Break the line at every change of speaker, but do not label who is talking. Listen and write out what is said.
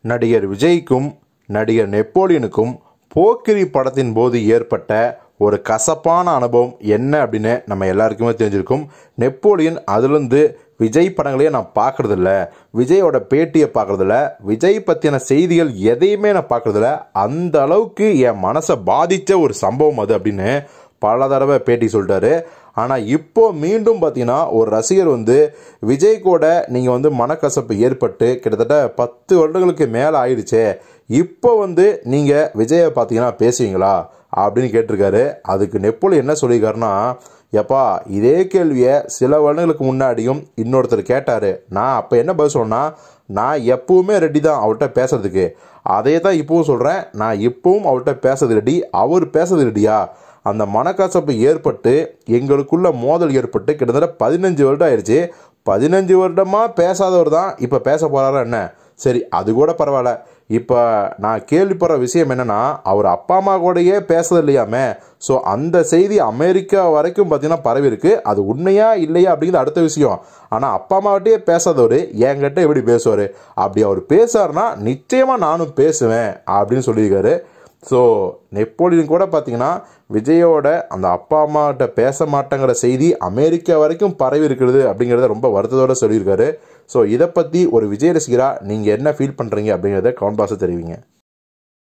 நடிகர் விஜய்க்கும் நடிகர் நெப்போலியனுக்கும் போக்கிரி படத்தின் போது ஏற்பட்ட ஒரு கசப்பான அனுபவம் என்ன அப்படின்னு நம்ம எல்லாருக்குமே தெரிஞ்சிருக்கும் நெப்போலியன் அதுலேருந்து விஜய் படங்களையே நான் பார்க்கறதில்ல விஜயோட பேட்டியை பார்க்கறதில்ல விஜய் பற்றின செய்திகள் எதையுமே நான் பார்க்கறதில்ல அந்த அளவுக்கு என் மனசை பாதித்த ஒரு சம்பவம் அது அப்படின்னு பல தடவை பேட்டி சொல்லிட்டாரு ஆனால் இப்போ மீண்டும் பார்த்தீங்கன்னா ஒரு ரசிகர் வந்து விஜய் கூட நீங்கள் வந்து மனக்கசப்பு ஏற்பட்டு கிட்டத்தட்ட பத்து வருடங்களுக்கு மேலே ஆயிடுச்சே இப்போ வந்து நீங்கள் விஜயை பார்த்தீங்கன்னா பேசுவீங்களா அப்படின்னு கேட்டிருக்காரு அதுக்கு நெப்போலி என்ன சொல்லியிருக்காருன்னா எப்பா இதே கேள்வியை சில வருடங்களுக்கு முன்னாடியும் இன்னொருத்தர் கேட்டார் நான் அப்போ என்ன பதில் சொன்னா நான் எப்பவுமே ரெடி தான் அவர்கிட்ட பேசுறதுக்கு அதே தான் இப்பவும் சொல்கிறேன் நான் இப்பவும் அவர்கிட்ட பேசுறது ரெடி அவர் பேசுறது ரெடியா அந்த மனக்கசப்பு ஏற்பட்டு எங்களுக்குள்ள மோதல் ஏற்பட்டு கிட்டத்தட்ட பதினஞ்சு வருடம் ஆயிடுச்சு பதினஞ்சு வருடமாக பேசாதவர் தான் இப்போ பேச போகிறாரா என்ன சரி அது கூட பரவாயில்ல இப்போ நான் கேள்விப்படுற விஷயம் என்னென்னா அவர் அப்பா அம்மா கூடயே பேசுறது இல்லையாமே ஸோ அந்த செய்தி அமெரிக்கா வரைக்கும் பார்த்தீங்கன்னா பரவி இருக்கு அது உண்மையா இல்லையா அப்படிங்கிறது அடுத்த விஷயம் ஆனால் அப்பா அம்மாவட்டையே பேசாதவர் என்கிட்ட எப்படி பேசுவார் அப்படி அவர் பேசுறாருன்னா நிச்சயமாக நானும் பேசுவேன் அப்படின்னு சொல்லியிருக்காரு ஸோ நெப்போலியன் கூட பார்த்தீங்கன்னா விஜயோட அந்த அப்பா அம்மாட்ட பேச மாட்டேங்கிற செய்தி அமெரிக்கா வரைக்கும் பரவி இருக்கிறது அப்படிங்கிறத ரொம்ப வருத்தத்தோட சொல்லியிருக்காரு ஸோ இதை பற்றி ஒரு விஜய் ரசிகராக நீங்கள் என்ன ஃபீல் பண்ணுறீங்க அப்படிங்கிறத கவுண்ட் பாக்ஸை தெரிவிங்க